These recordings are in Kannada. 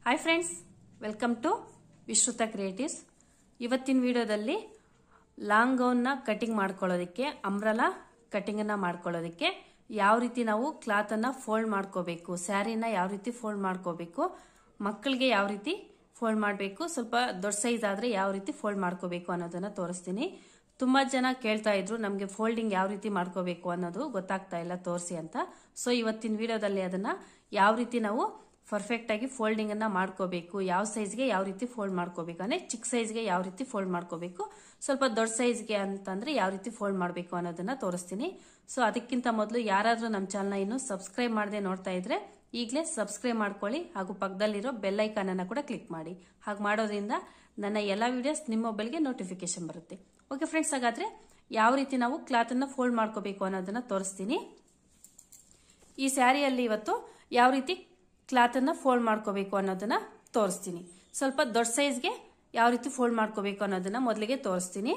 hi friends welcome to Vishruta creatives ಇವತ್ತಿನ ವಿಡಿಯೋದಲ್ಲಿ ಲಾಂಗ್ ಗೌನ್ನ ಕಟಿಂಗ್ ಮಾಡ್ಕೊಳ್ಳೋದಕ್ಕೆ ಅಂಬ್ರಲಾ ಕಟಿಂಗನ್ನು ಮಾಡ್ಕೊಳ್ಳೋದಕ್ಕೆ ಯಾವ ರೀತಿ ನಾವು ಕ್ಲಾತನ್ನು ಫೋಲ್ಡ್ ಮಾಡ್ಕೋಬೇಕು ಸ್ಯಾರಿನ ಯಾವ ರೀತಿ ಫೋಲ್ಡ್ ಮಾಡ್ಕೋಬೇಕು ಮಕ್ಕಳಿಗೆ ಯಾವ ರೀತಿ ಫೋಲ್ಡ್ ಮಾಡಬೇಕು ಸ್ವಲ್ಪ ದೊಡ್ಡ ಸೈಜ್ ಆದರೆ ಯಾವ ರೀತಿ ಫೋಲ್ಡ್ ಮಾಡ್ಕೋಬೇಕು ಅನ್ನೋದನ್ನ ತೋರಿಸ್ತೀನಿ ತುಂಬಾ ಜನ ಕೇಳ್ತಾ ಇದ್ರು ನಮಗೆ ಫೋಲ್ಡಿಂಗ್ ಯಾವ ರೀತಿ ಮಾಡ್ಕೋಬೇಕು ಅನ್ನೋದು ಗೊತ್ತಾಗ್ತಾ ಇಲ್ಲ ತೋರಿಸಿ ಅಂತ ಸೊ ಇವತ್ತಿನ ವಿಡಿಯೋದಲ್ಲಿ ಅದನ್ನ ಯಾವ ರೀತಿ ನಾವು ಪರ್ಫೆಕ್ಟ್ ಆಗಿ ಫೋಲ್ಡಿಂಗ್ ಅನ್ನ ಮಾಡ್ಕೋಬೇಕು ಯಾವ ಸೈಜ್ಗೆ ಯಾವ ರೀತಿ ಫೋಲ್ಡ್ ಮಾಡ್ಕೋಬೇಕು ಅಂದ್ರೆ ಚಿಕ್ಕ ಸೈಜ್ಗೆ ಯಾವ ರೀತಿ ಫೋಲ್ಡ್ ಮಾಡ್ಕೋಬೇಕು ಸ್ವಲ್ಪ ದೊಡ್ಡ ಸೈಜ್ಗೆ ಅಂತಂದ್ರೆ ಯಾವ ರೀತಿ ಫೋಲ್ಡ್ ಮಾಡಬೇಕು ಅನ್ನೋದನ್ನ ತೋರಿಸ್ತೀನಿ ಸೊ ಅದಕ್ಕಿಂತ ಮೊದಲು ಯಾರಾದ್ರೂ ನಮ್ಮ ಚಾನಲ್ನ ಇನ್ನೂ ಸಬ್ಸ್ಕ್ರೈಬ್ ಮಾಡದೆ ನೋಡ್ತಾ ಇದ್ರೆ ಈಗಲೇ ಸಬ್ಸ್ಕ್ರೈಬ್ ಮಾಡ್ಕೊಳ್ಳಿ ಹಾಗೂ ಪಕ್ಕದಲ್ಲಿರೋ ಬೆಲ್ ಐಕಾನ್ ಅನ್ನ ಕೂಡ ಕ್ಲಿಕ್ ಮಾಡಿ ಹಾಗೆ ಮಾಡೋದ್ರಿಂದ ನನ್ನ ಎಲ್ಲ ವಿಡಿಯೋಸ್ ನಿಮ್ಮ ಮೊಬೈಲ್ಗೆ ನೋಟಿಫಿಕೇಶನ್ ಬರುತ್ತೆ ಓಕೆ ಫ್ರೆಂಡ್ಸ್ ಹಾಗಾದ್ರೆ ಯಾವ ರೀತಿ ನಾವು ಕ್ಲಾತ್ ಅನ್ನ ಫೋಲ್ಡ್ ಮಾಡ್ಕೋಬೇಕು ಅನ್ನೋದನ್ನ ತೋರಿಸ್ತೀನಿ ಈ ಸ್ಯಾರಿಯಲ್ಲಿ ಇವತ್ತು ಯಾವ ರೀತಿ ಕ್ಲಾತ್ ಅನ್ನ ಫೋಲ್ಡ್ ಮಾಡ್ಕೋಬೇಕು ಅನ್ನೋದನ್ನ ತೋರಿಸ್ತೀನಿ ಸ್ವಲ್ಪ ದೊಡ್ಡ ಸೈಜ್ಗೆ ಯಾವ ರೀತಿ ಫೋಲ್ಡ್ ಮಾಡ್ಕೋಬೇಕು ಅನ್ನೋದನ್ನ ಮೊದಲಿಗೆ ತೋರಿಸ್ತೀನಿ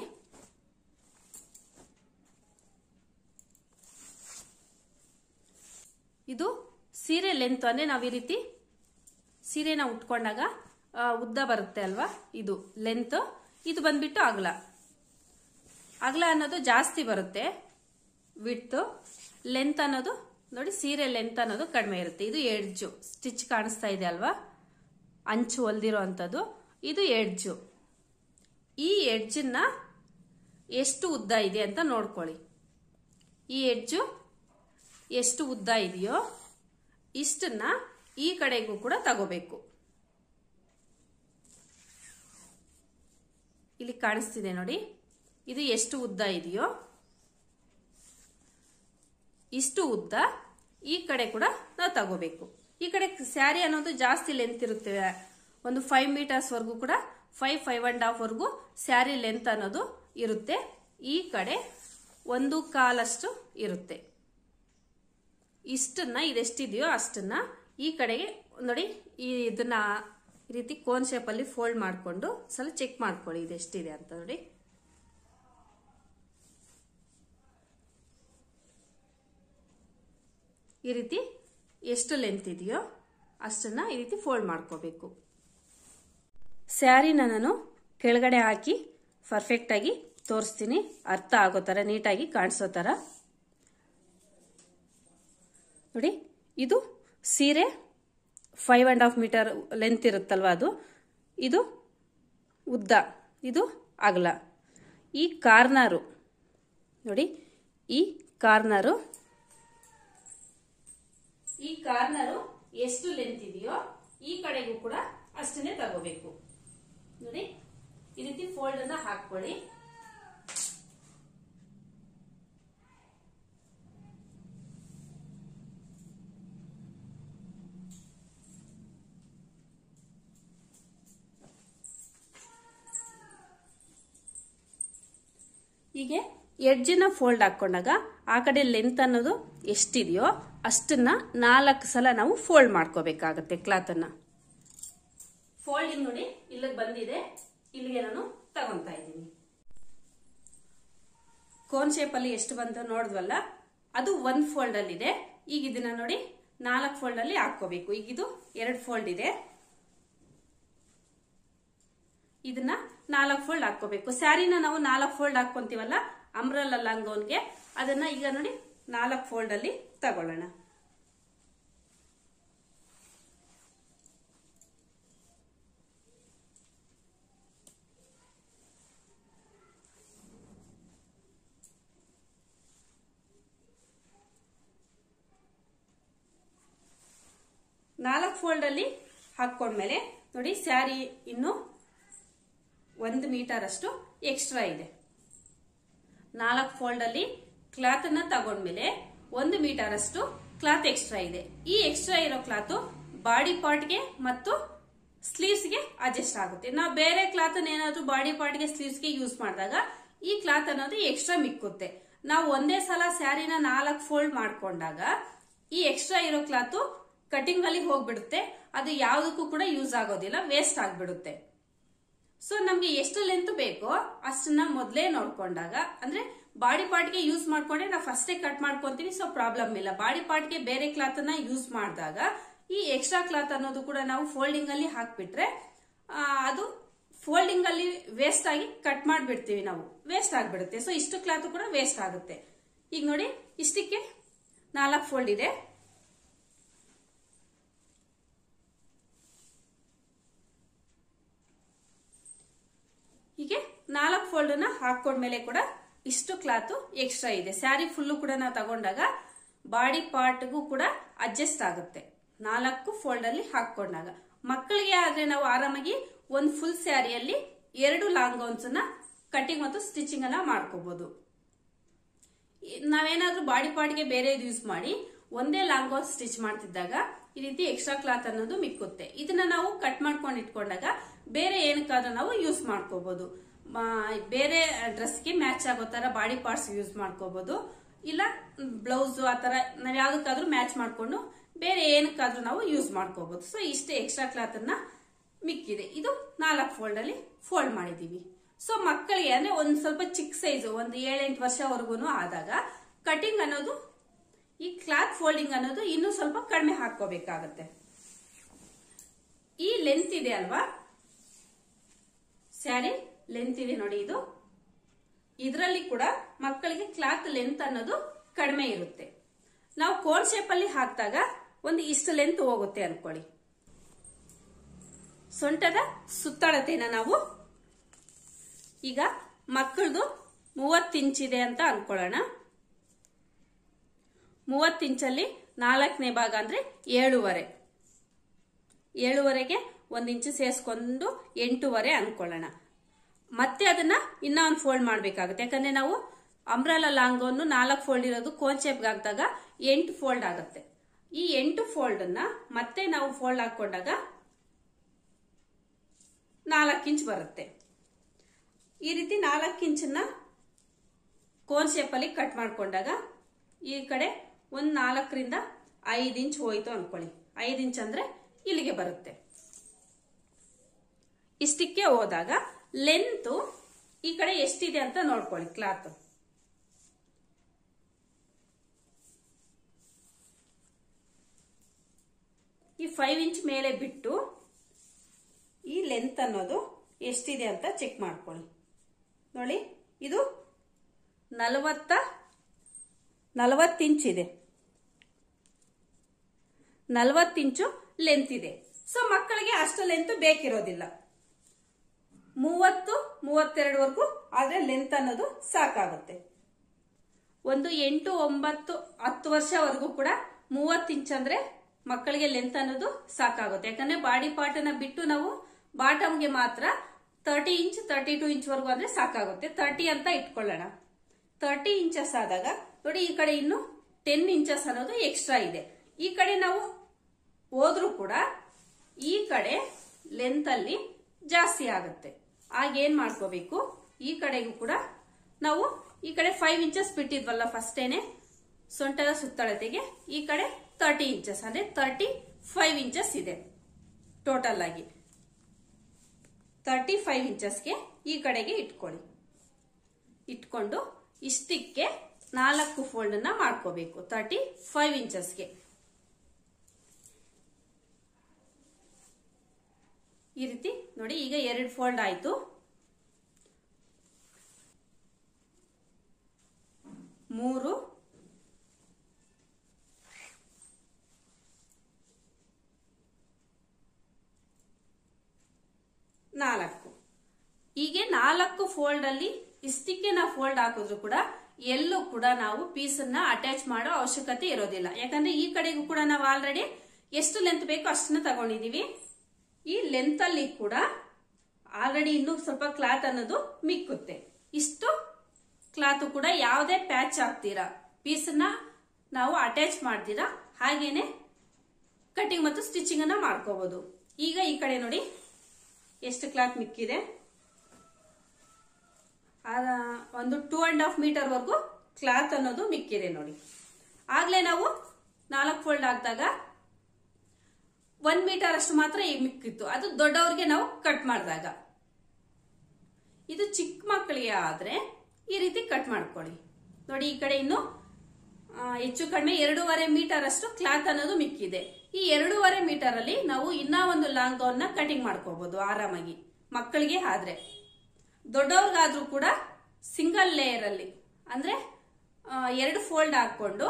ಇದು ಸೀರೆ ಲೆಂತ್ ಅಂದ್ರೆ ನಾವು ಈ ರೀತಿ ಸೀರೆನ ಉಟ್ಕೊಂಡಾಗ ಆ, ಉದ್ದ ಬರುತ್ತೆ ಅಲ್ವಾ ಇದು ಲೆಂತ್ ಇದು ಬಂದ್ಬಿಟ್ಟು ಅಗಲ ಅಗಲ ಅನ್ನೋದು ಜಾಸ್ತಿ ಬರುತ್ತೆ ವಿಡ್ತ್ ಲೆಂತ್ ಅನ್ನೋದು ನೋಡಿ ಸೀರೆ ಲೆಂತ್ ಅನ್ನೋದು ಕಡಿಮೆ ಇರುತ್ತೆ ಇದು ಎಡ್ಜು ಸ್ಟಿಚ್ ಕಾಣಿಸ್ತಾ ಇದೆ ಅಲ್ವಾ ಅಂಚು ಹೊಲ್ದಿರೋ ಅಂಥದ್ದು ಇದು ಎಡ್ಜು ಈ ಎಡ್ಜನ್ನ ಎಷ್ಟು ಉದ್ದ ಇದೆ ಅಂತ ನೋಡ್ಕೊಳ್ಳಿ ಈ ಎಡ್ಜು ಎಷ್ಟು ಉದ್ದ ಇದೆಯೋ ಇಷ್ಟನ್ನ ಈ ಕಡೆಗೂ ಕೂಡ ತಗೋಬೇಕು ಇಲ್ಲಿ ಕಾಣಿಸ್ತಿದೆ ನೋಡಿ ಇದು ಎಷ್ಟು ಉದ್ದ ಇದೆಯೋ ಇಷ್ಟು ಉದ್ದ ಈ ಕಡೆ ಕೂಡ ನಾವು ತಗೋಬೇಕು ಈ ಕಡೆ ಸ್ಯಾರಿ ಅನ್ನೋದು ಜಾಸ್ತಿ ಲೆಂತ್ ಇರುತ್ತೆ ಒಂದು ಫೈವ್ ಮೀಟರ್ಸ್ ವರೆಗೂ ಕೂಡ ಫೈವ್ ಫೈವ್ ಅಂಡ್ ಹಾಫ್ ವರೆಗೂ ಸ್ಯಾರಿ ಲೆಂತ್ ಅನ್ನೋದು ಇರುತ್ತೆ ಈ ಕಡೆ ಒಂದು ಕಾಲಷ್ಟು ಇರುತ್ತೆ ಇಷ್ಟನ್ನ ಇದೆಷ್ಟಿದೆಯೋ ಅಷ್ಟನ್ನ ಈ ಕಡೆಗೆ ನೋಡಿ ಈ ಇದನ್ನ ಈ ರೀತಿ ಕೋನ್ ಶೇಪ್ ಅಲ್ಲಿ ಫೋಲ್ಡ್ ಮಾಡಿಕೊಂಡು ಸ್ವಲ್ಪ ಚೆಕ್ ಮಾಡ್ಕೊಳ್ಳಿ ಇದೆಷ್ಟಿದೆ ಅಂತ ನೋಡಿ ಈ ರೀತಿ ಎಷ್ಟು ಲೆಂತ್ ಇದೆಯೋ ಅಷ್ಟನ್ನ ಈ ರೀತಿ ಫೋಲ್ಡ್ ಮಾಡ್ಕೋಬೇಕು ಸ್ಯಾರಿನ ನಾನು ಕೆಳಗಡೆ ಹಾಕಿ ಪರ್ಫೆಕ್ಟ್ ಆಗಿ ತೋರಿಸ್ತೀನಿ ಅರ್ಥ ಆಗೋ ತರ ನೀಟಾಗಿ ಕಾಣಿಸೋ ತರ ನೋಡಿ ಇದು ಸೀರೆ five and half meter length ಇರುತ್ತಲ್ವ ಅದು ಇದು ಉದ್ದ ಇದು ಅಗಲ ಈ ಕಾರ್ನರು ನೋಡಿ ಈ ಕಾರ್ನರು ಈ ಕಾರ್ನರು ಎಷ್ಟು ಲೆಂತ್ ಇದೆಯೋ ಈ ಕಡೆಗೂ ಕೂಡ ಅಷ್ಟನ್ನೇ ತಗೋಬೇಕು ನೋಡಿ ಈ ರೀತಿ ಫೋಲ್ಡ್ ಅನ್ನ ಹಾಕೊಳ್ಳಿ ಹೀಗೆ ಎಡ್ಜಿನ ಫೋಲ್ಡ್ ಹಾಕೊಂಡಾಗ ಆ ಕಡೆ ಲೆಂತ್ ಅನ್ನೋದು ಎಷ್ಟಿದೆಯೋ ಅಷ್ಟನ್ನ ನಾಲ್ಕು ಸಲ ನಾವು ಫೋಲ್ಡ್ ಮಾಡ್ಕೋಬೇಕಾಗತ್ತೆ ಕ್ಲಾತ್ ಅನ್ನ ಫೋಲ್ಡಿಂಗ್ ನೋಡಿ ಇಲ್ಲಿಗೆ ಬಂದಿದೆ ಇಲ್ಲಿಗೆ ನಾನು ತಗೊಂತಾ ಇದ್ದೀನಿ ಕೋನ್ ಶೇಪ್ ಅಲ್ಲಿ ಎಷ್ಟು ಬಂತ ನೋಡಿದ್ವಲ್ಲ ಅದು ಒಂದ್ ಫೋಲ್ಡ್ ಅಲ್ಲಿ ಇದೆ ಈಗ ಇದನ್ನ ನೋಡಿ ನಾಲ್ಕು ಫೋಲ್ಡ್ ಅಲ್ಲಿ ಹಾಕೋಬೇಕು ಈಗ ಇದು ಎರಡು ಫೋಲ್ಡ್ ಇದೆ ಇದನ್ನ ನಾಲ್ಕು ಫೋಲ್ಡ್ ಹಾಕೋಬೇಕು ಸ್ಯಾರಿನ ನಾವು ನಾಲ್ಕು ಫೋಲ್ಡ್ ಹಾಕೊಂತೀವಲ್ಲ ಅಂಬ್ರಲ್ಲ ಲಂಗೋನ್ಗೆ ಅದನ್ನ ಈಗ ನೋಡಿ ನಾಲ್ಕು ಫೋಲ್ಡ್ ಅಲ್ಲಿ ತಗೊಳ್ಳೋಣ ನಾಲ್ಕು ಫೋಲ್ಡ್ ಅಲ್ಲಿ ಹಾಕೊಂಡ್ಮೇಲೆ ನೋಡಿ ಸ್ಯಾರಿ ಇನ್ನು ಒಂದು ಮೀಟರ್ ಅಷ್ಟು ಎಕ್ಸ್ಟ್ರಾ ಇದೆ ನಾಲ್ಕು ಫೋಲ್ಡ್ ಅಲ್ಲಿ ಕ್ಲಾತ್ ಅನ್ನ ತಗೊಂಡ್ಮೇಲೆ ಒಂದು ಮೀಟರ್ ಅಷ್ಟು ಕ್ಲಾತ್ ಎಕ್ಸ್ಟ್ರಾ ಇದೆ ಈ ಎಕ್ಸ್ಟ್ರಾ ಇರೋ ಕ್ಲಾತ್ ಬಾಡಿ ಪಾರ್ಟ್ಗೆ ಮತ್ತು ಸ್ಲೀವ್ಸ್ ಗೆ ಅಡ್ಜಸ್ಟ್ ಆಗುತ್ತೆ ನಾವು ಬೇರೆ ಕ್ಲಾತ್ ಏನಾದ್ರೂ ಬಾಡಿ ಪಾರ್ಟ್ ಗೆ ಸ್ಲೀವ್ಸ್ ಗೆ ಯೂಸ್ ಮಾಡಿದಾಗ ಈ ಕ್ಲಾತ್ ಅನ್ನೋದು ಎಕ್ಸ್ಟ್ರಾ ಮಿಕ್ಕುತ್ತೆ ನಾವು ಒಂದೇ ಸಲ ಸ್ಯಾರಿನ ನಾಲ್ಕು ಫೋಲ್ಡ್ ಮಾಡ್ಕೊಂಡಾಗ ಈ ಎಕ್ಸ್ಟ್ರಾ ಇರೋ ಕ್ಲಾತ್ ಕಟಿಂಗ್ ಅಲ್ಲಿ ಹೋಗ್ಬಿಡುತ್ತೆ ಅದು ಯಾವುದಕ್ಕೂ ಕೂಡ ಯೂಸ್ ಆಗೋದಿಲ್ಲ ವೇಸ್ಟ್ ಆಗ್ಬಿಡುತ್ತೆ ಸೊ ನಮ್ಗೆ ಎಷ್ಟು ಲೆಂತ್ ಬೇಕೋ ಅಷ್ಟನ್ನ ಮೊದಲೇ ನೋಡ್ಕೊಂಡಾಗ ಅಂದ್ರೆ ಬಾಡಿ ಪಾರ್ಟ್ಗೆ ಯೂಸ್ ಮಾಡ್ಕೊಂಡ್ರೆ ನಾವು ಫಸ್ಟೇ ಕಟ್ ಮಾಡ್ಕೊಂತೀವಿ ಸೊ ಪ್ರಾಬ್ಲಮ್ ಇಲ್ಲ ಬಾಡಿ ಪಾರ್ಟ್ಗೆ ಬೇರೆ ಕ್ಲಾತ್ ಅನ್ನ ಯೂಸ್ ಮಾಡಿದಾಗ ಈ ಎಕ್ಸ್ಟ್ರಾ ಕ್ಲಾತ್ ಅನ್ನೋದು ಕೂಡ ನಾವು ಫೋಲ್ಡಿಂಗ್ ಅಲ್ಲಿ ಹಾಕ್ಬಿಟ್ರೆ ಆ, ಅದು ಫೋಲ್ಡಿಂಗ್ ಅಲ್ಲಿ ವೇಸ್ಟ್ ಆಗಿ ಕಟ್ ಮಾಡ್ಬಿಡ್ತೀವಿ ನಾವು ವೇಸ್ಟ್ ಆಗ್ಬಿಡುತ್ತೆ ಸೊ ಇಷ್ಟು ಕ್ಲಾತ್ ಕೂಡ ವೇಸ್ಟ್ ಆಗುತ್ತೆ ಈಗ ನೋಡಿ ಇಷ್ಟಕ್ಕೆ ನಾಲ್ಕು ಫೋಲ್ಡ್ ಇದೆ ಹೀಗೆ ನಾಲ್ಕು ಫೋಲ್ಡ್ ನ ಹಾಕೊಂಡ್ಮೇಲೆ ಕೂಡ ಇಷ್ಟು ಕ್ಲಾತ್ ಎಕ್ಸ್ಟ್ರಾ ಇದೆ ಸ್ಯಾರಿ ಫುಲ್ಲು ಕೂಡ ನಾವು ತಗೊಂಡಾಗ ಬಾಡಿ ಪಾರ್ಟ್ಗೂ ಕೂಡ ಅಡ್ಜಸ್ಟ್ ಆಗುತ್ತೆ ನಾಲ್ಕು ಫೋಲ್ಡ್ ಅಲ್ಲಿ ಹಾಕೊಂಡಾಗ ಮಕ್ಕಳಿಗೆ ಆದ್ರೆ ನಾವು ಆರಾಮಾಗಿ ಒಂದು ಫುಲ್ ಸ್ಯಾರಿಯಲ್ಲಿ ಎರಡು ಲಾಂಗ್ ಗೌನ್ಸ್ ನ ಕಟಿಂಗ್ ಮತ್ತು ಸ್ಟಿಚಿಂಗ್ ಅನ್ನ ಮಾಡ್ಕೋಬಹುದು ನಾವೇನಾದ್ರೂ ಬಾಡಿ ಪಾರ್ಟ್ಗೆ ಬೇರೆ ಯೂಸ್ ಮಾಡಿ ಒಂದೇ ಲಾಂಗ್ ಗೌನ್ ಸ್ಟಿಚ್ ಮಾಡ್ತಿದ್ದಾಗ ಈ ರೀತಿ ಎಕ್ಸ್ಟ್ರಾ ಕ್ಲಾತ್ ಅನ್ನೋದು ಮಿಕ್ಕುತ್ತೆ ಇದನ್ನ ನಾವು ಕಟ್ ಮಾಡ್ಕೊಂಡು ಇಟ್ಕೊಂಡಾಗ ಬೇರೆ ಏನಕ್ಕಾದ್ರೂ ನಾವು ಯೂಸ್ ಮಾಡ್ಕೋಬಹುದು ಬೇರೆ ಡ್ರೆಸ್ಗೆ ಮ್ಯಾಚ್ ಆಗೋ ತರ ಬಾಡಿ ಪಾರ್ಟ್ಸ್ ಯೂಸ್ ಮಾಡ್ಕೋಬಹುದು ಇಲ್ಲ ಬ್ಲೌಸ್ ಆ ತರ ನಾವ್ ಯಾವ್ದಕ್ಕಾದ್ರೂ ಮ್ಯಾಚ್ ಮಾಡ್ಕೊಂಡು ಬೇರೆ ಏನಕ್ಕಾದ್ರೂ ನಾವು ಯೂಸ್ ಮಾಡ್ಕೋಬಹುದು ಸೊ ಇಷ್ಟೇ ಎಕ್ಸ್ಟ್ರಾ ಕ್ಲಾತ್ ಅನ್ನ ಮಿಕ್ಕಿದೆ ಇದು ನಾಲ್ಕು ಫೋಲ್ಡ್ ಅಲ್ಲಿ ಫೋಲ್ಡ್ ಮಾಡಿದೀವಿ ಸೊ ಮಕ್ಕಳಿಗೆ ಅಂದ್ರೆ ಒಂದ್ ಸ್ವಲ್ಪ ಚಿಕ್ಕ ಸೈಜ್ ಒಂದು ಏಳೆಂಟು ವರ್ಷವರೆಗೂ ಆದಾಗ ಕಟಿಂಗ್ ಅನ್ನೋದು ಈ ಕ್ಲಾತ್ ಫೋಲ್ಡಿಂಗ್ ಅನ್ನೋದು ಇನ್ನೂ ಸ್ವಲ್ಪ ಕಡಿಮೆ ಹಾಕೋಬೇಕಾಗತ್ತೆ ಈ ಲೆಂತ್ ಇದೆ ಅಲ್ವಾ ಸ್ಯಾರಿ ಲೆಂತ್ ಇದೆ ನೋಡಿ ಇದು ಇದರಲ್ಲಿ ಕೂಡ ಮಕ್ಕಳಿಗೆ ಕ್ಲಾತ್ ಲೆಂತ್ ಅನ್ನೋದು ಕಡಿಮೆ ಇರುತ್ತೆ ನಾವು ಕೋನ್ ಶೇಪ್ ಅಲ್ಲಿ ಹಾಕಿದಾಗ ಒಂದು ಇಷ್ಟು ಲೆಂತ್ ಹೋಗುತ್ತೆ ಅನ್ಕೊಳ್ಳಿ ಸೊಂಟದ ಸುತ್ತಳತೆನ ನಾವು ಈಗ ಮಕ್ಕಳದು ಮೂವತ್ತು ಇಂಚಿದೆ ಅಂತ ಅನ್ಕೊಳ್ಳೋಣ ಮೂವತ್ತು ಇಂಚಲ್ಲಿ ನಾಲ್ಕನೇ ಭಾಗ ಅಂದ್ರೆ ಏಳುವರೆ ಏಳುವರೆಗೆ ಒಂದು ಇಂಚು ಸೇರಿಸ್ಕೊಂಡು ಎಂಟೂವರೆ ಅನ್ಕೊಳ್ಳೋಣ ಮತ್ತೆ ಅದನ್ನ ಇನ್ನ ಒಂದು ಫೋಲ್ಡ್ ಮಾಡ್ಬೇಕಾಗುತ್ತೆ ಯಾಕಂದ್ರೆ ನಾವು ಅಂಬ್ರಲ ಲಾಂಗ್ ಅನ್ನು ನಾಲ್ಕು ಫೋಲ್ಡ್ ಇರೋದು ಕೋನ್ ಶೇಪ್ಗೆ ಹಾಕಿದಾಗ ಎಂಟು ಫೋಲ್ಡ್ ಆಗುತ್ತೆ ಈ ಎಂಟು ಫೋಲ್ಡ್ ಅನ್ನ ಮತ್ತೆ ನಾವು ಫೋಲ್ಡ್ ಹಾಕೊಂಡಾಗ ನಾಲ್ಕು ಇಂಚ್ ಬರುತ್ತೆ ಈ ರೀತಿ ನಾಲ್ಕು ಇಂಚನ್ನ ಕೋನ್ ಶೇಪ್ ಅಲ್ಲಿ ಕಟ್ ಮಾಡ್ಕೊಂಡಾಗ ಈ ಕಡೆ ಒಂದ್ ನಾಲ್ಕರಿಂದ ಐದು ಇಂಚ್ ಹೋಯ್ತು ಅನ್ಕೊಳ್ಳಿ ಐದು ಇಂಚ್ ಅಂದ್ರೆ ಇಲ್ಲಿಗೆ ಬರುತ್ತೆ ಇಷ್ಟಕ್ಕೆ ಹೋದಾಗ ಲೆಂತ್ ಈ ಕಡೆ ಎಷ್ಟಿದೆ ಅಂತ ನೋಡ್ಕೊಳ್ಳಿ ಕ್ಲಾತ್ ಈ ಫೈವ್ ಇಂಚ್ ಮೇಲೆ ಬಿಟ್ಟು ಈ ಲೆಂತ್ ಅನ್ನೋದು ಎಷ್ಟಿದೆ ಅಂತ ಚೆಕ್ ಮಾಡ್ಕೊಳ್ಳಿ ನೋಡಿ ಇದು ನಲವತ್ತ ನಲವತ್ತು ಇಂಚ್ ಇದೆ ನಲವತ್ತು ಇಂಚು ಲೆಂತ್ ಇದೆ ಸೊ ಮಕ್ಕಳಿಗೆ ಅಷ್ಟು ಲೆಂತ್ ಬೇಕಿರೋದಿಲ್ಲ ಮೂವತ್ತು ಮೂವತ್ತೆರಡುವರೆಗೂ ಆದ್ರೆ ಲೆಂತ್ ಅನ್ನೋದು ಸಾಕಾಗುತ್ತೆ ಒಂದು ಎಂಟು ಒಂಬತ್ತು ಹತ್ತು ವರ್ಷವರೆಗೂ ಕೂಡ ಮೂವತ್ತು ಇಂಚ್ ಅಂದ್ರೆ ಮಕ್ಕಳಿಗೆ ಲೆಂತ್ ಅನ್ನೋದು ಸಾಕಾಗುತ್ತೆ ಯಾಕಂದ್ರೆ ಬಾಡಿ ಪಾರ್ಟ್ ಅನ್ನ ಬಿಟ್ಟು ನಾವು ಬಾಟಮ್ಗೆ ಮಾತ್ರ thirty inch thirty two inch ವರೆಗೂ ಅಂದ್ರೆ ಸಾಕಾಗುತ್ತೆ ತರ್ಟಿ ಅಂತ ಇಟ್ಕೊಳ್ಳೋಣ ತರ್ಟಿ ಇಂಚಸ್ ಆದಾಗ ನೋಡಿ ಈ ಕಡೆ ಇನ್ನು ಟೆನ್ ಇಂಚಸ್ ಅನ್ನೋದು ಎಕ್ಸ್ಟ್ರಾ ಇದೆ ಈ ಕಡೆ ನಾವು ಹೋದ್ರೂ ಕೂಡ ಈ ಕಡೆ ಲೆಂತ್ ಅಲ್ಲಿ ಜಾಸ್ತಿ ಆಗುತ್ತೆ ಆಗ ಏನ್ ಮಾಡ್ಕೋಬೇಕು ಈ ಕಡೆಗೂ ಕೂಡ ನಾವು ಈ ಕಡೆ ಫೈವ್ ಇಂಚಸ್ ಬಿಟ್ಟಿದ್ವಲ್ಲ ಫಸ್ಟೇನೆ ಸೊಂಟದ ಸುತ್ತಳತೆಗೆ ಈ ಕಡೆ ತರ್ಟಿ ಇಂಚಸ್ ಅಂದ್ರೆ ತರ್ಟಿ ಫೈವ್ ಇಂಚಸ್ ಇದೆ ಟೋಟಲ್ ಆಗಿ ತರ್ಟಿ ಫೈವ್ ಇಂಚಸ್ಗೆ ಈ ಕಡೆಗೆ ಇಟ್ಕೊಳ್ಳಿ ಇಟ್ಕೊಂಡು ಇಷ್ಟಕ್ಕೆ ನಾಲ್ಕು ಫೋಲ್ಡ್ ನ ಮಾಡ್ಕೋಬೇಕು ತರ್ಟಿ ಫೈವ್ ಇಂಚಸ್ಗೆ ಈ ರೀತಿ ನೋಡಿ ಈಗ ಎರಡು ಫೋಲ್ಡ್ ಆಯ್ತು ಮೂರು ನಾಲ್ಕು ಹೀಗೆ ನಾಲ್ಕು ಫೋಲ್ಡ್ ಅಲ್ಲಿ ಇಷ್ಟಕ್ಕೆ ನಾವು ಫೋಲ್ಡ್ ಹಾಕಿದ್ರು ಕೂಡ ಎಲ್ಲೂ ಕೂಡ ನಾವು ಪೀಸ್ ಅನ್ನ ಅಟ್ಯಾಚ್ ಮಾಡೋ ಅವಶ್ಯಕತೆ ಇರೋದಿಲ್ಲ ಯಾಕಂದ್ರೆ ಈ ಕಡೆಗೂ ಕೂಡ ನಾವು ಆಲ್ರೆಡಿ ಎಷ್ಟು ಲೆಂತ್ ಬೇಕೋ ಅಷ್ಟನ್ನ ತಗೊಂಡಿದೀವಿ ಈ ಲೆಂತ್ ಅಲ್ಲಿ ಕೂಡ ಆಲ್ರೆಡಿ ಇನ್ನೂ ಸ್ವಲ್ಪ ಕ್ಲಾತ್ ಅನ್ನೋದು ಮಿಕ್ಕುತ್ತೆ ಇಷ್ಟು ಕ್ಲಾತ್ ಕೂಡ ಯಾವುದೇ ಪ್ಯಾಚ್ ಹಾಕ್ತೀರಾ ಪೀಸನ್ನ ನಾವು ಅಟ್ಯಾಚ್ ಮಾಡ್ತೀರಾ ಹಾಗೇನೆ ಕಟಿಂಗ್ ಮತ್ತು ಸ್ಟಿಚಿಂಗ್ ಅನ್ನ ಮಾಡ್ಕೋಬಹುದು ಈಗ ಈ ಕಡೆ ನೋಡಿ ಎಷ್ಟು ಕ್ಲಾತ್ ಮಿಕ್ಕಿದೆ ಒಂದು ಟೂ ಅಂಡ್ ಹಾಫ್ ಮೀಟರ್ ವರೆಗೂ ಕ್ಲಾತ್ ಅನ್ನೋದು ಮಿಕ್ಕಿದೆ ನೋಡಿ ಆಗ್ಲೇ ನಾವು ನಾಲ್ಕು ಫೋಲ್ಡ್ ಹಾಕಿದಾಗ ಒಂದ್ ಮೀಟರ್ ಅಷ್ಟು ಮಾತ್ರ ಈಗ ಮಿಕ್ಕಿತ್ತು ಅದು ದೊಡ್ಡವ್ರಿಗೆ ನಾವು ಕಟ್ ಮಾಡಿದಾಗ ಇದು ಚಿಕ್ಕ ಮಕ್ಕಳಿಗೆ ಆದ್ರೆ ಈ ರೀತಿ ಕಟ್ ಮಾಡ್ಕೊಳ್ಳಿ ನೋಡಿ ಈ ಕಡೆ ಇನ್ನು ಹೆಚ್ಚು ಕಡಿಮೆ ಎರಡೂವರೆ ಮೀಟರ್ ಅಷ್ಟು ಕ್ಲಾತ್ ಅನ್ನೋದು ಮಿಕ್ಕಿದೆ ಈ ಎರಡೂವರೆ ಮೀಟರ್ ಅಲ್ಲಿ ನಾವು ಇನ್ನ ಒಂದು ಲಾಂಗ್ ಗೌನ್ ನ ಕಟಿಂಗ್ ಮಾಡ್ಕೋಬಹುದು ಆರಾಮಾಗಿ ಮಕ್ಕಳಿಗೆ ಆದ್ರೆ ದೊಡ್ಡವ್ರಿಗಾದ್ರೂ ಕೂಡ ಸಿಂಗಲ್ ಲೇಯರ್ ಅಲ್ಲಿ ಅಂದ್ರೆ ಆ, ಎರಡು ಫೋಲ್ಡ್ ಹಾಕೊಂಡು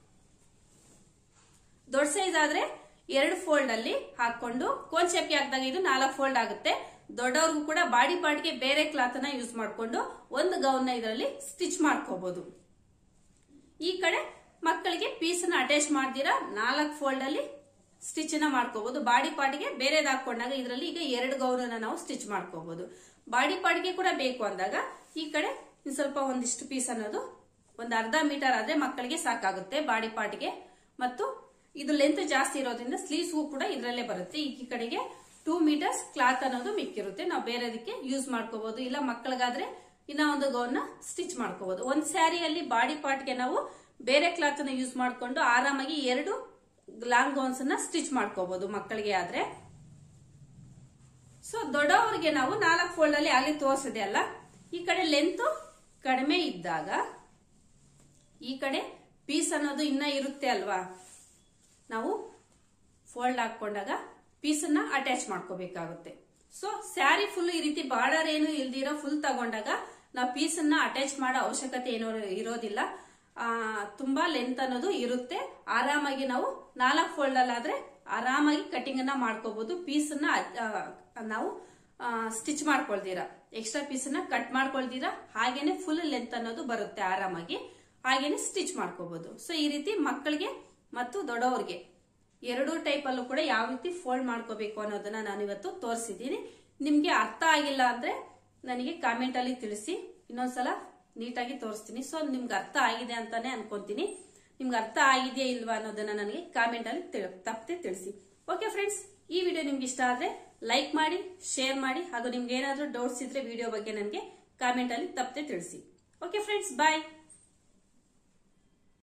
ದೊಡ್ಡ ಸೈಜ್ ಆದ್ರೆ ಎರಡು ಫೋಲ್ಡ್ ಅಲ್ಲಿ ಹಾಕೊಂಡು ಕೋನ್ ಶೇಪ್ಗೆ ಹಾಕಿದಾಗ ಇದು ನಾಲ್ಕು ಫೋಲ್ಡ್ ಆಗುತ್ತೆ ದೊಡ್ಡವ್ರಿಗೂ ಕೂಡ ಬಾಡಿ ಪಾರ್ಟ್ಗೆ ಬೇರೆ ಕ್ಲಾತ್ ನ ಯೂಸ್ ಮಾಡ್ಕೊಂಡು ಒಂದು ಗೌನ್ ನ ಇದರಲ್ಲಿ ಸ್ಟಿಚ್ ಮಾಡ್ಕೋಬಹುದು ಈ ಕಡೆ ಮಕ್ಕಳಿಗೆ ಪೀಸ್ ನ ಅಟ್ಯಾಚ್ ಮಾಡ್ದಿರಾ ನಾಲ್ಕು ಫೋಲ್ಡ್ ಅಲ್ಲಿ ಸ್ಟಿಚ್ ನ ಮಾಡ್ಕೋಬಹುದು ಬಾಡಿ ಪಾರ್ಟ್ಗೆ ಬೇರೆದ್ ಹಾಕೊಂಡಾಗ ಇದರಲ್ಲಿ ಈಗ ಎರಡು ಗೌರನ್ನ ನಾವು ಸ್ಟಿಚ್ ಮಾಡ್ಕೋಬಹುದು ಬಾಡಿ ಪಾರ್ಟ್ಗೆ ಕೂಡ ಬೇಕು ಅಂದಾಗ ಈ ಕಡೆ ಇನ್ ಸ್ವಲ್ಪ ಒಂದಿಷ್ಟು ಪೀಸ್ ಅನ್ನೋದು ಒಂದು ಅರ್ಧ ಮೀಟರ್ ಆದ್ರೆ ಮಕ್ಕಳಿಗೆ ಸಾಕಾಗುತ್ತೆ ಬಾಡಿ ಪಾರ್ಟ್ಗೆ ಮತ್ತು ಇದು ಲೆಂತ್ ಜಾಸ್ತಿ ಇರೋದ್ರಿಂದ ಸ್ಲೀವ್ಸ್ಗೂ ಕೂಡ ಇದರಲ್ಲೇ ಬರುತ್ತೆ ಈ ಕಡೆಗೆ ಟೂ ಮೀಟರ್ಸ್ ಕ್ಲಾತ್ ಅನ್ನೋದು ಮಿಕ್ಕಿರುತ್ತೆ ನಾವು ಬೇರೆದಕ್ಕೆ ಯೂಸ್ ಮಾಡ್ಕೋಬಹುದು ಇಲ್ಲ ಮಕ್ಕಳಿಗಾದ್ರೆ ಇನ್ನ ಒಂದು ಗೌನ್ ಸ್ಟಿಚ್ ಮಾಡ್ಕೋಬಹುದು ಒಂದ್ ಸ್ಯಾರಿಯಲ್ಲಿ ಬಾಡಿ ಪಾರ್ಟ್ಗೆ ನಾವು ಬೇರೆ ಕ್ಲಾತ್ ನ ಯೂಸ್ ಮಾಡ್ಕೊಂಡು ಆರಾಮಾಗಿ ಎರಡು ಲಾಂಗ್ ಗೌನ್ಸ್ ನ ಸ್ಟಿಚ್ ಮಾಡ್ಕೋಬಹುದು ಮಕ್ಕಳಿಗೆ ಆದ್ರೆ ಸೊ ದೊಡ್ಡವರಿಗೆ ನಾವು ನಾಲ್ಕು ಫೋಲ್ಡ್ ಅಲ್ಲಿ ಅಲ್ಲಿ ತೋರಿಸಿದೆ ಅಲ್ಲ ಈ ಕಡೆ ಲೆಂತ್ ಕಡಿಮೆ ಇದ್ದಾಗ ಈ ಕಡೆ ಪೀಸ್ ಅನ್ನೋದು ಇನ್ನ ಇರುತ್ತೆ ಅಲ್ವಾ ನಾವು ಫೋಲ್ಡ್ ಹಾಕೊಂಡಾಗ ಪೀಸನ್ನ ಅಟ್ಯಾಚ್ ಮಾಡ್ಕೋಬೇಕಾಗುತ್ತೆ ಸೊ ಸ್ಯಾರಿ ಫುಲ್ ಈ ರೀತಿ ಬಾರ್ಡರ್ ಏನು ಇಲ್ದಿರೋ ಫುಲ್ ತಗೊಂಡಾಗ ನಾವು ಪೀಸನ್ನ ಅಟ್ಯಾಚ್ ಮಾಡೋ ಅವಶ್ಯಕತೆ ಏನೋ ಇರೋದಿಲ್ಲ ಆ, ತುಂಬಾ ಲೆಂತ್ ಅನ್ನೋದು ಇರುತ್ತೆ ಆರಾಮಾಗಿ ನಾವು ನಾಲ್ಕು ಫೋಲ್ಡ್ ಅಲ್ಲಾದ್ರೆ ಆರಾಮಾಗಿ ಕಟಿಂಗ್ ಅನ್ನ ಮಾಡ್ಕೋಬಹುದು ಪೀಸನ್ನ ನಾವು ಸ್ಟಿಚ್ ಮಾಡ್ಕೊಳ್ತೀರಾ ಎಕ್ಸ್ಟ್ರಾ ಪೀಸನ್ನ ಕಟ್ ಮಾಡ್ಕೊಳ್ತೀರಾ ಹಾಗೇನೆ ಫುಲ್ ಲೆಂತ್ ಅನ್ನೋದು ಬರುತ್ತೆ ಆರಾಮಾಗಿ ಹಾಗೇನೆ ಸ್ಟಿಚ್ ಮಾಡ್ಕೋಬಹುದು ಸೊ ಈ ರೀತಿ ಮಕ್ಕಳಿಗೆ ಮತ್ತು ದೊಡ್ಡವ್ರಿಗೆ ಎರಡೂ ಟೈಪ್ ಅಲ್ಲೂ ಕೂಡ ಯಾವ ರೀತಿ ಫೋಲ್ಡ್ ಮಾಡ್ಕೋಬೇಕು ಅನ್ನೋದನ್ನ ನಾನು ಇವತ್ತು ತೋರಿಸಿದ್ದೀನಿ ನಿಮ್ಗೆ ಅರ್ಥ ಆಗಿಲ್ಲ ಅಂದ್ರೆ ನನಗೆ ಕಾಮೆಂಟ್ ಅಲ್ಲಿ ತಿಳಿಸಿ ಇನ್ನೊಂದ್ಸಲ ನೀಟಾಗಿ ತೋರಿಸ್ತೀನಿ ಸೊ ನಿಮ್ಗೆ ಅರ್ಥ ಆಗಿದೆ ಅಂತಾನೆ ಅನ್ಕೊಂತೀನಿ ನಿಮ್ಗೆ ಅರ್ಥ ಆಗಿದೆಯಾ ಇಲ್ವಾ ಅನ್ನೋದನ್ನ ನನಗೆ ಕಾಮೆಂಟ್ ಅಲ್ಲಿ ತಿಳ್- ತಪ್ಪದೆ ತಿಳಿಸಿ ಓಕೆ ಫ್ರೆಂಡ್ಸ್ ಈ ವಿಡಿಯೋ ನಿಮ್ಗೆ ಇಷ್ಟ ಆದ್ರೆ ಲೈಕ್ ಮಾಡಿ ಶೇರ್ ಮಾಡಿ ಹಾಗೂ ನಿಮ್ಗೆ ಏನಾದ್ರೂ ಡೌಟ್ಸ್ ಇದ್ರೆ ವಿಡಿಯೋ ಬಗ್ಗೆ ನನಗೆ ಕಾಮೆಂಟ್ ಅಲ್ಲಿ ತಪ್ಪದೆ ತಿಳಿಸಿ ಓಕೆ ಫ್ರೆಂಡ್ಸ್ ಬಾಯ್